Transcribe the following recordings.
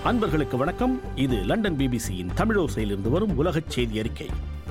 அன்பர்களுக்கு வணக்கம் இது லண்டன் பிபிசியின் தமிழோசையிலிருந்து வரும் உலகச் செய்தி அறிக்கை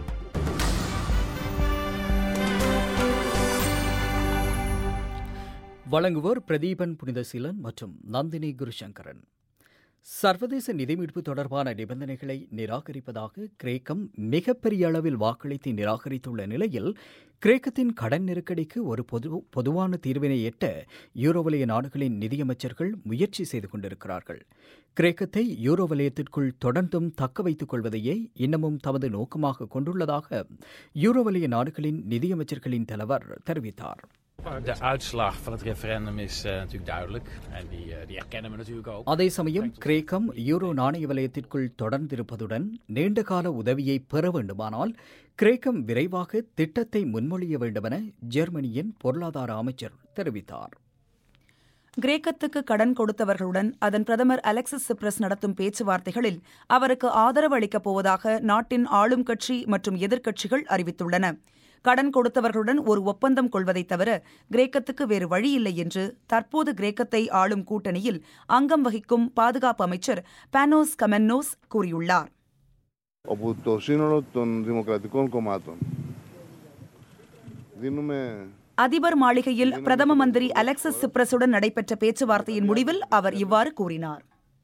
வழங்குவோர் பிரதீபன் புனிதசீலன் மற்றும் நந்தினி குருசங்கரன் சர்வதேச நிதிமீட்பு தொடர்பான நிபந்தனைகளை நிராகரிப்பதாக கிரேக்கம் மிகப்பெரிய அளவில் வாக்களித்து நிராகரித்துள்ள நிலையில் கிரேக்கத்தின் கடன் நெருக்கடிக்கு ஒரு பொது பொதுவான தீர்வினை எட்ட யூரோ வலய நாடுகளின் நிதியமைச்சர்கள் முயற்சி செய்து கொண்டிருக்கிறார்கள் கிரேக்கத்தை யூரோ வலயத்திற்குள் தொடர்ந்தும் தக்க வைத்துக் கொள்வதையே இன்னமும் தமது நோக்கமாக கொண்டுள்ளதாக யூரோ வலய நாடுகளின் நிதியமைச்சர்களின் தலைவர் தெரிவித்தார் De uitslag van het referendum is uh, natuurlijk duidelijk. En die, uh, die erkennen we natuurlijk ook. அதே சமயம் கிரேக்கம் யூரோ நாணய வலயத்திற்குள் தொடர்ந்திருப்பதுடன் நீண்டகால உதவியை பெற வேண்டுமானால் கிரேக்கம் விரைவாக திட்டத்தை முன்மொழிய வேண்டுமென ஜெர்மனியின் பொருளாதார அமைச்சர் தெரிவித்தார் கிரேக்கத்துக்கு கடன் கொடுத்தவர்களுடன் அதன் பிரதமர் அலெக்சிஸ் சிப்ரஸ் நடத்தும் பேச்சுவார்த்தைகளில் அவருக்கு ஆதரவு அளிக்கப் போவதாக நாட்டின் ஆளும் கட்சி மற்றும் எதிர்க்கட்சிகள் அறிவித்துள்ளன கடன் கொடுத்தவர்களுடன் ஒரு ஒப்பந்தம் கொள்வதைத் தவிர கிரேக்கத்துக்கு வேறு வழியில்லை என்று தற்போது கிரேக்கத்தை ஆளும் கூட்டணியில் அங்கம் வகிக்கும் பாதுகாப்பு அமைச்சர் பானோஸ் கமென்னோஸ் கூறியுள்ளார் όπου το σύνολο των δημοκρατικών κομμάτων δίνουμε அதிபர் மாளிகையில் பிரதம மந்திரி அலெக்சிஸ் சிப்ரஸுடன் நடைபெற்ற பேச்சுவார்த்தையின் முடிவில் அவர் இவ்வாறு கூறினார்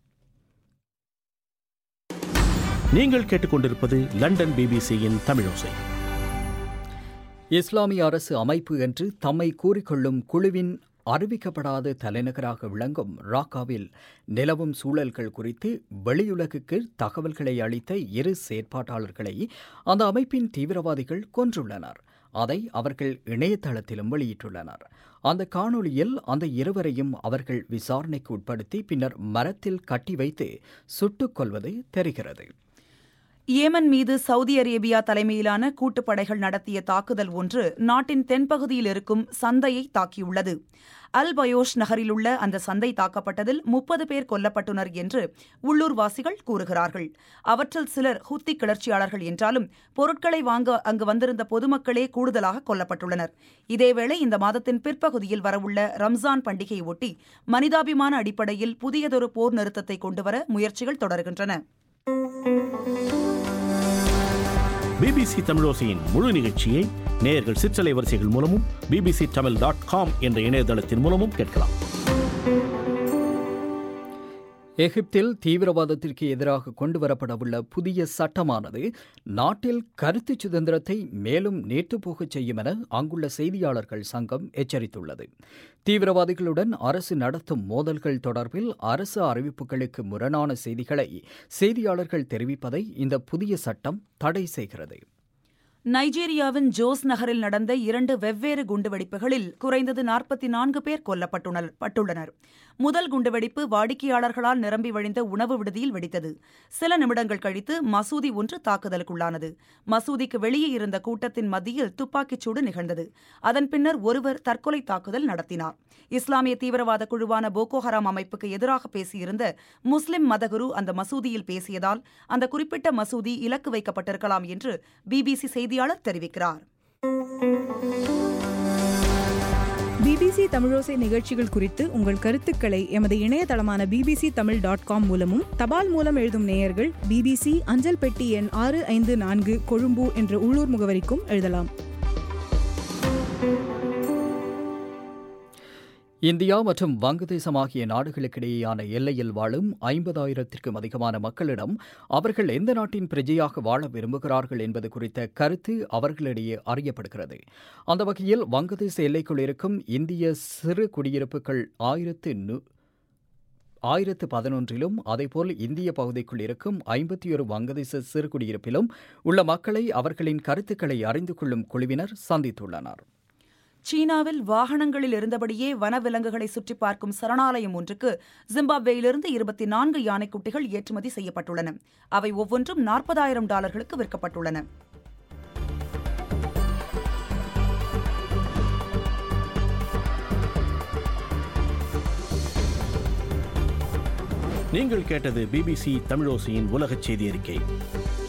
நீங்கள் கேட்டுக்கொண்டிருப்பது லண்டன் பிபிசியின் தமிழோசை இஸ்லாமிய அரசு அமைப்பு என்று தம்மை கூறிக்கொள்ளும் குழுவின் அறிவிக்கப்படாத தலைநகராக விளங்கும் ராக்காவில் நிலவும் சூழல்கள் குறித்து வெளியுலகுக்கு தகவல்களை அளித்த இரு செயற்பாட்டாளர்களை அந்த அமைப்பின் தீவிரவாதிகள் கொன்றுள்ளனர் அதை அவர்கள் இணையதளத்திலும் வெளியிட்டுள்ளனர் அந்த காணொளியில் அந்த இருவரையும் அவர்கள் விசாரணைக்கு உட்படுத்தி பின்னர் மரத்தில் கட்டி வைத்து சுட்டுக் கொல்வது தெரிகிறது ஏமன் மீது சவுதி அரேபியா தலைமையிலான கூட்டுப்படைகள் நடத்திய தாக்குதல் ஒன்று நாட்டின் தென்பகுதியில் இருக்கும் சந்தையை தாக்கியுள்ளது அல் பயோஷ் நகரிலுள்ள அந்த சந்தை தாக்கப்பட்டதில் முப்பது பேர் கொல்லப்பட்டுனர் என்று உள்ளூர்வாசிகள் கூறுகிறார்கள் அவற்றில் சிலர் ஹுத்தி கிளர்ச்சியாளர்கள் என்றாலும் பொருட்களை வாங்க அங்கு வந்திருந்த பொதுமக்களே கூடுதலாக கொல்லப்பட்டுள்ளனர் இதேவேளை இந்த மாதத்தின் பிற்பகுதியில் வரவுள்ள ரம்ஜான் பண்டிகையை ஒட்டி மனிதாபிமான அடிப்படையில் புதியதொரு போர் நிறுத்தத்தை கொண்டுவர முயற்சிகள் தொடர்கின்றன பிபிசி தமிழோசையின் முழு நிகழ்ச்சியை நேயர்கள் சிற்றலை வரிசைகள் மூலமும் பிபிசி தமிழ் டாட் காம் என்ற இணையதளத்தின் மூலமும் கேட்கலாம் எகிப்தில் தீவிரவாதத்திற்கு எதிராக கொண்டுவரப்படவுள்ள புதிய சட்டமானது நாட்டில் கருத்து சுதந்திரத்தை மேலும் நேர்த்துப்போகச் செய்யும் என அங்குள்ள செய்தியாளர்கள் சங்கம் எச்சரித்துள்ளது தீவிரவாதிகளுடன் அரசு நடத்தும் மோதல்கள் தொடர்பில் அரசு அறிவிப்புகளுக்கு முரணான செய்திகளை செய்தியாளர்கள் தெரிவிப்பதை இந்த புதிய சட்டம் தடை செய்கிறது நைஜீரியாவின் ஜோஸ் நகரில் நடந்த இரண்டு வெவ்வேறு குண்டுவெடிப்புகளில் குறைந்தது நாற்பத்தி நான்கு பேர் கொல்லப்பட்டுள்ளனர் முதல் குண்டுவெடிப்பு வாடிக்கையாளர்களால் நிரம்பி வழிந்த உணவு விடுதியில் வெடித்தது சில நிமிடங்கள் கழித்து மசூதி ஒன்று தாக்குதலுக்குள்ளானது மசூதிக்கு வெளியே இருந்த கூட்டத்தின் மத்தியில் துப்பாக்கிச்சூடு நிகழ்ந்தது அதன் பின்னர் ஒருவர் தற்கொலை தாக்குதல் நடத்தினார் இஸ்லாமிய தீவிரவாத குழுவான போகோ ஹராம் அமைப்புக்கு எதிராக பேசியிருந்த முஸ்லிம் மதகுரு அந்த மசூதியில் பேசியதால் அந்த குறிப்பிட்ட மசூதி இலக்கு வைக்கப்பட்டிருக்கலாம் என்று பிபிசி செய்தியாளர் தெரிவிக்கிறார் பிபிசி தமிழோசை நிகழ்ச்சிகள் குறித்து உங்கள் கருத்துக்களை எமது இணையதளமான பிபிசி தமிழ் டாட் காம் மூலமும் தபால் மூலம் எழுதும் நேயர்கள் பிபிசி அஞ்சல் பெட்டி எண் ஆறு ஐந்து நான்கு கொழும்பு என்ற உள்ளூர் முகவரிக்கும் எழுதலாம் இந்தியா மற்றும் வங்கதேசம் ஆகிய நாடுகளுக்கிடையேயான எல்லையில் வாழும் ஐம்பதாயிரத்திற்கும் அதிகமான மக்களிடம் அவர்கள் எந்த நாட்டின் பிரஜையாக வாழ விரும்புகிறார்கள் என்பது குறித்த கருத்து அவர்களிடையே அறியப்படுகிறது அந்த வகையில் வங்கதேச எல்லைக்குள் இருக்கும் இந்திய சிறு குடியிருப்புகள் ஆயிரத்து நூ ஆயிரத்து பதினொன்றிலும் அதேபோல் இந்திய பகுதிக்குள் இருக்கும் ஐம்பத்தி ஒரு வங்கதேச சிறு குடியிருப்பிலும் உள்ள மக்களை அவர்களின் கருத்துக்களை அறிந்து கொள்ளும் குழுவினர் சந்தித்துள்ளனர் சீனாவில் வாகனங்களில் இருந்தபடியே வனவிலங்குகளை சுற்றி பார்க்கும் சரணாலயம் ஒன்றுக்கு ஜிம்பாப்வேயிலிருந்து இருபத்தி நான்கு யானைக்குட்டிகள் ஏற்றுமதி செய்யப்பட்டுள்ளன அவை ஒவ்வொன்றும் நாற்பதாயிரம் டாலர்களுக்கு விற்கப்பட்டுள்ளன நீங்கள் கேட்டது பிபிசி தமிழோசையின் உலகச் செய்தி அறிக்கை